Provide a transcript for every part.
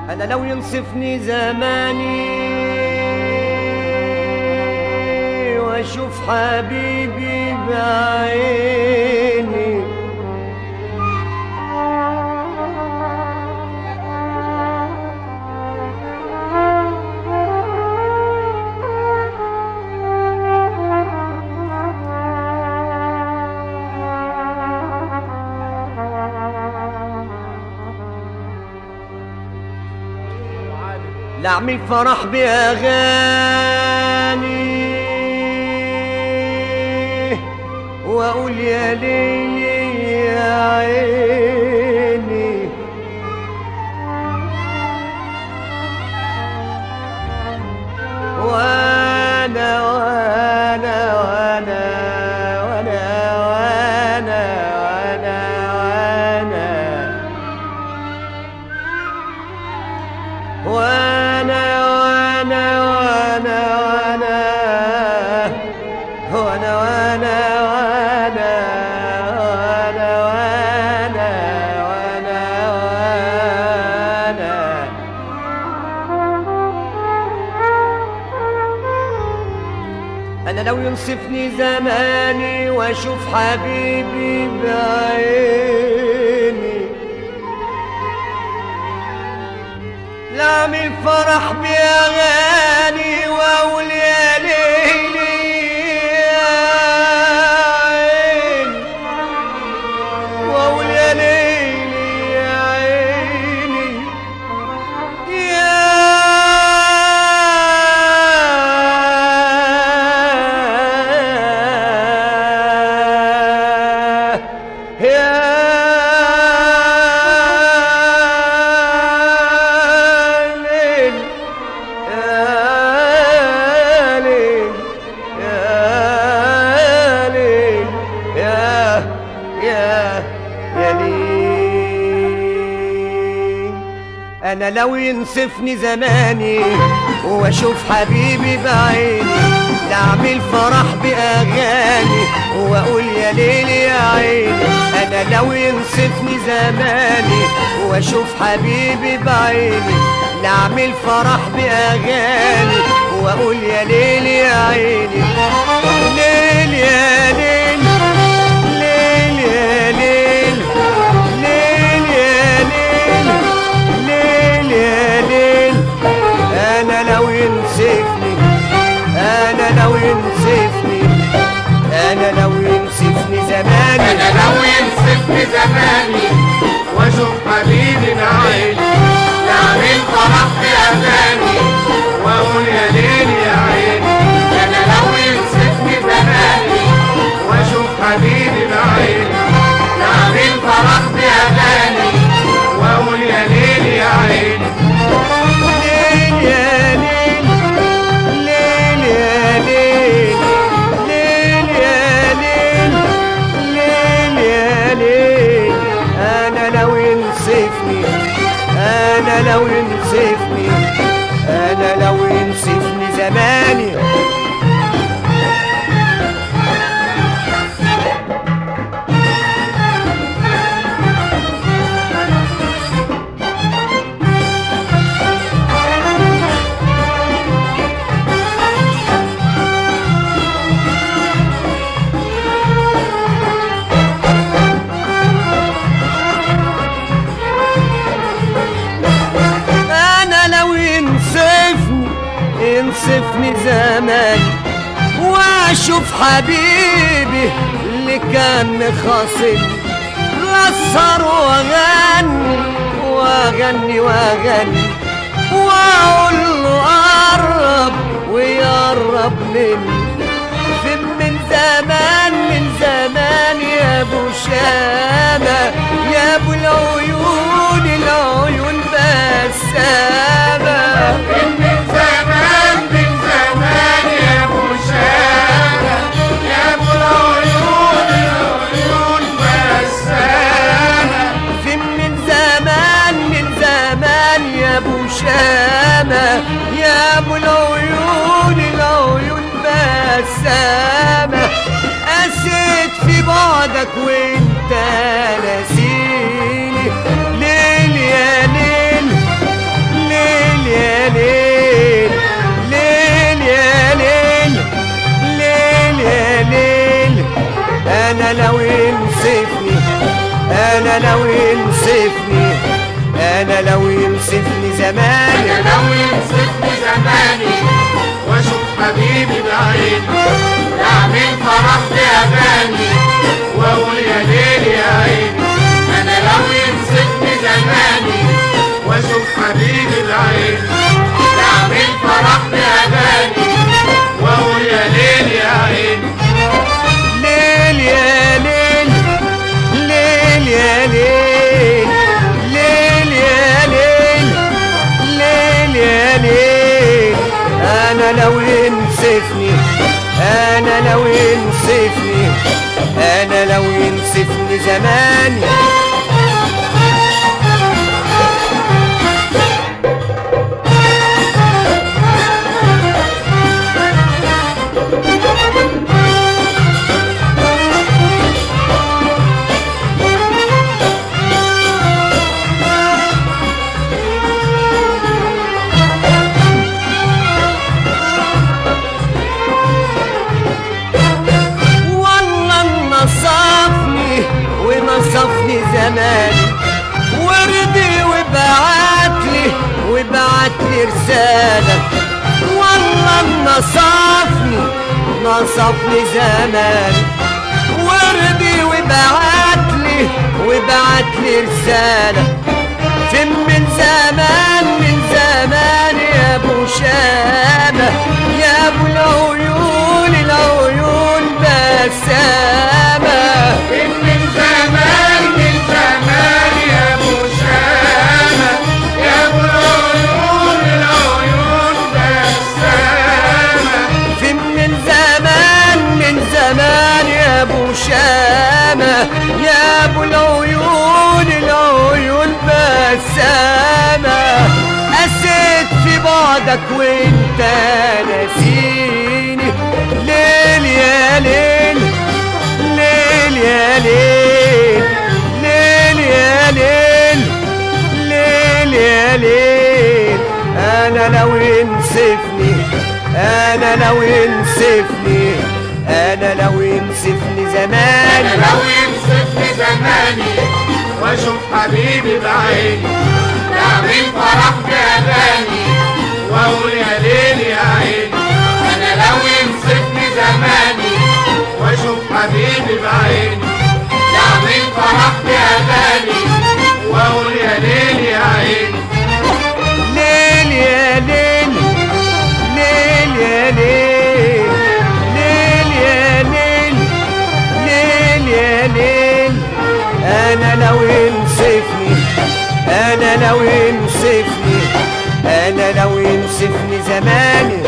أنا لو ينصفني زماني وأشوف حبيبي بعيني لأعمل فرح بأغاني وأقول يا ليلي يا عيني وأنا وأنا وأنا وأنا وأنا وأنا وأنا وانا وانا وانا وانا وانا وانا وانا وانا وانا وانا وانا انا لو ينصفني زماني واشوف حبيبي بعيني نعمل فرح بأغاني وأقول يا ليلي يا عيني وأقول يا ليلي يا عيني يا يا ليل يا ليل يا ليل يا يا يا ليل انا لو ينصفني زماني واشوف حبيبي بعيني نعمل فرح باغاني واقول يا ليل يا عيني انا لو ينصفني زماني واشوف حبيبي بعيني نعمل فرح باغاني واقول يا ليل يا عيني ليل يا ليل ليل يا ليل ليل يا ليل ليل يا ليل انا لو ينسفني انا لو ينسفني انا لو ينسفني زماني انا لو ينصفني زماني واشوف حبيبي بعيني نعمل فرح باغاني واقول يا ليل يا عيني انا لو ينصفني زماني واشوف حبيبي بعيني نعمل فرح باغاني واقول يا ليل يا عيني ليل يا ليل ليل يا ليل ليل يا ليل ليل يا ليل انا لو ينصفني انا لو ينصفني انا لو ينصفني زماني انا لو ينصفني ينصفني زمان واشوف حبيبي اللي كان خاصني لسر واغني واغني واغني واقول له قرب ويقرب مني فين من زمان من زمان يا ابو شامة يا ابو العيون العيون بسامة من زمان من زمان يا ابو شامة يا ابو العيون العيون بسامة فين من زمان من زمان يا ابو شامة يا ابو العيون العيون بسامة قسيت في بعدك وانت ناسيني ليل يا ليل انا لو ينصفني انا لو ينصفني زماني انا لو ينصفني زماني واشوف حبيبي بعيني اعمل فرح باغاني واقول يا ليل يا عيني انا لو ينصفني زماني واشوف حبيبي بعيني اعمل فرح باغاني واقول يا ليل يا عيني ليل يا ليل ليل يا ليل ليل يا ليل ليل يا ليل انا لو ينصفني انا لو ينصفني انا لو ينصفني زماني والله نصفني ونصفني زماني وردي وبعتلي وبعتلي رسالة والله نصفني نصفني زماني وردي وبعتلي وبعتلي رسالة فين من زمان من زمان يا ابو شامة يا ابو العيون العيون بسامة من من زمان من زمان يا ابو شامة يا ابو العيون العيون بسامة فين من زمان من زمان يا ابو شامة يا ابو العيون العيون بسامة قسيت في بعدك وانت ناسيني ليل يا ليل ليل يا ليل ليل يا ليل ليل يا ليل انا لو ينصفني انا لو ينصفني انا لو ينصفني انا زماني لو يمسكني زماني واشوف حبيبي بعيني نعمل فرح باغاني واقول يا ليل يا عيني انا لو يمسكني زماني واشوف حبيبي بعيني نعمل فرح باغاني واقول يا ليل يا عيني ليل يا ليل ليل يا ليل ليل يا ليل ليل يا ليل انا لو ينصفني انا لو ينصفني انا لو ينصفني زماني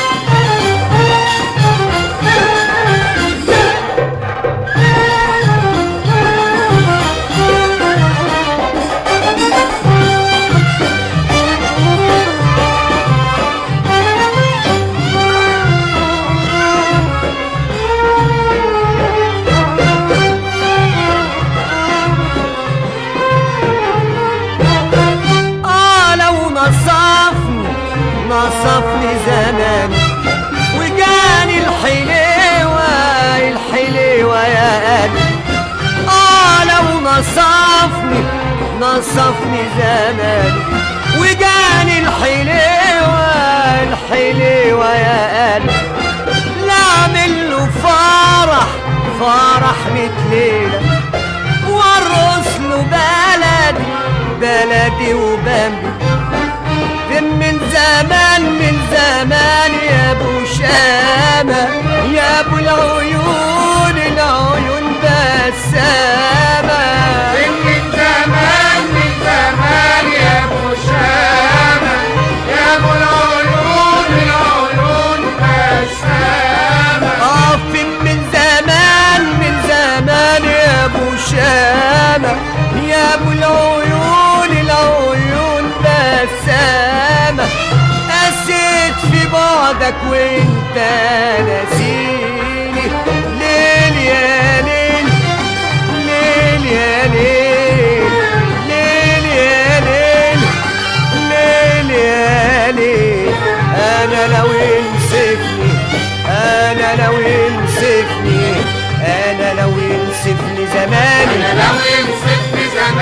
اه لو نصفني نصفني زمان وجاني الحليوة الحليوة يا قلبي اه لو نصفني نصفني زمان وجاني الحليوة الحليوة يا قلبي لا اعمل له فرح فرح متليله وارقص له بلدي بلدي وبمبي فين من زمان من زمان يا ابو شامة يا ابو العيون العيون بسامة من زمان من زمان يا ابو شامة يا ابو العيون العيون بسامة اه فين من زمان من زمان يا ابو شامة يا ابو العيون العيون بسامة قسيت في بعدك وانت ناسيني ليل يا ليل ليل يا ليل ليل يا ليل ليل يا ليل انا لو ينسفني انا لو ينسفني انا لو ينسفني زماني انا لو يمسكني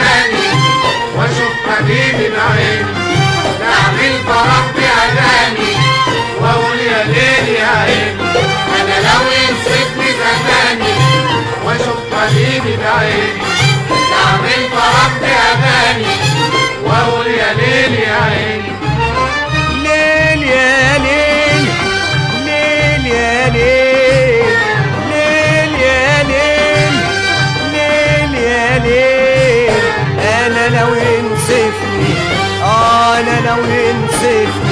لو ينصف